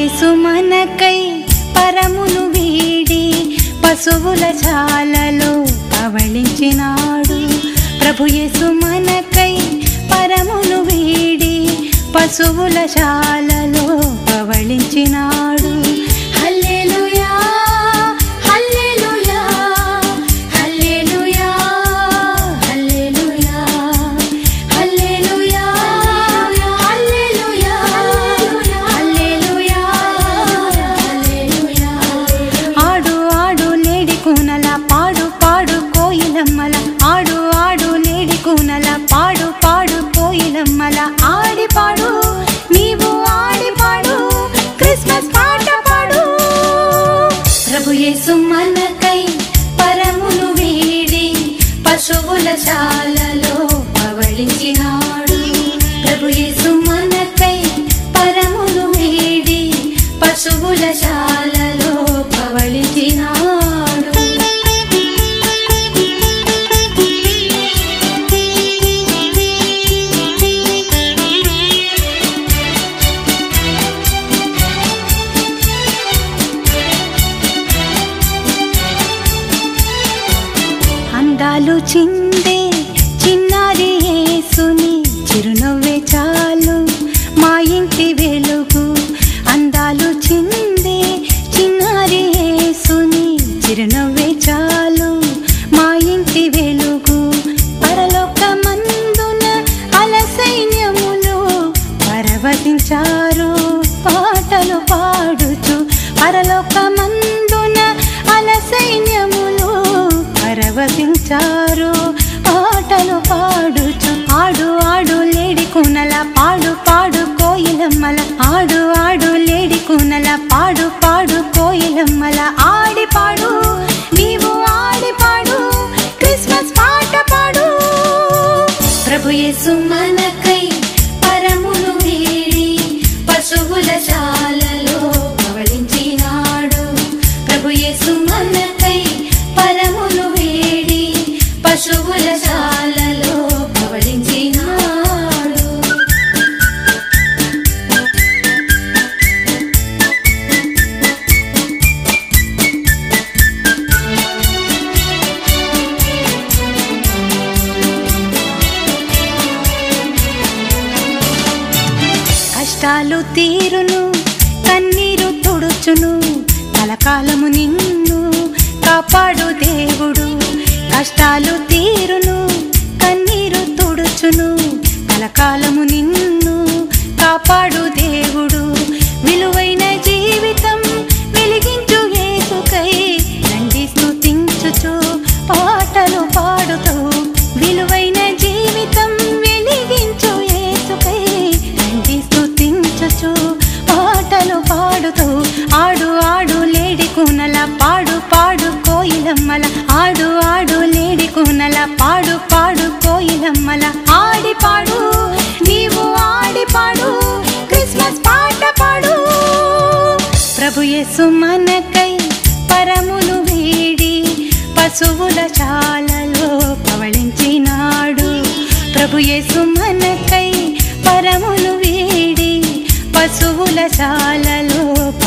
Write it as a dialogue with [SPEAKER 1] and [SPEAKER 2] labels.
[SPEAKER 1] యేసు మనకై పరమును వీడి పశువుల చాలలో పవళించినాడు ప్రభు యేసు మనకై పరమును వీడి పశువుల శాలలో పవళించినాడు హల్లెలూయా హల్లెలూయా హల్లెలూయా హల్లెలూయా హల్లెలూయా హల్లెలూయా హల్లెలూయా హల్లెలూయా ఆడు ఆడు లేడి కూనల పాడు పాడు కోయిలమ్మల ఆడు ఆడు లేడి కూనల పాడు పాడు కోయిలమ్మల ఆడి పాడు నీవు ఆడి పాడు క్రిస్మస్ పాట పాడు ప్రభు యేసు మనకై పరమును వీడి పశువుల శాలలో పవళించినాడు ప్రభు యేసు మనకై పరమును వీడి పశువుల శాలలో పవళించినాడు అందాలు చిందే చిన్నారి యేసుని చిరునవ్వే చాలు మా ఇంటి వెలుగు అందాలు చిందే చిన్నారి యేసుని చిరునవ్వే చాలు మా ఇంటి వెలుగు పరలోకమందున అలసైన్యములు పరవశించారు పాటలు పాడుచు పరలోకమందున అలసైన్యములు పరవశించారు పాటలు పాడుచు ఆడు ఆడు లేడి కూనల పాడు పాడు కోయిలమ్మల ఆడు ఆడు లేడి కూనల పాడు పాడు కోయిలమ్మల ఆడి పాడు నీవు ఆడి పాడు క్రిస్మస్ పాట పాడు ప్రభు యేసు మనకై పరమును వీడి పశువుల శాలలో పవళించినాడు ప్రభు యేసు మనకై పరమును వీడి పశువుల శాలలో పవళించినాడు కష్టాలు తీరును కన్నీరు తుడుచును కలకాలము నిన్ను కాపాడు దేవుడు కష్టాలు తీరును కన్నీరు తుడుచును కలకాలము నిన్ను కాపాడు దేవుడు విలువైన జీవితం వెలిగించు యేసుకై రండి స్తుతించుచు పాటలు పాడుతూ విలువైన జీవితం వెలిగించు యేసుకై రండి స్తుతించుచు పాటలు పాడుతూ ఆడు ఆడు లేడి కూనల పాడు పాడు కోయిలమ్మల ఆడు ఆడు లేడి కూనల పాడు పాడు కోయిలమ్మల ఆడి పాడు నీవు ఆడి పాడు క్రిస్మస్ పాట పాడు ప్రభు యేసు మనకై పరమును వీడి పశువుల చాలలో పవళించినాడు ప్రభు యేసు మనకై పరమును వీడి పశువుల చాలలో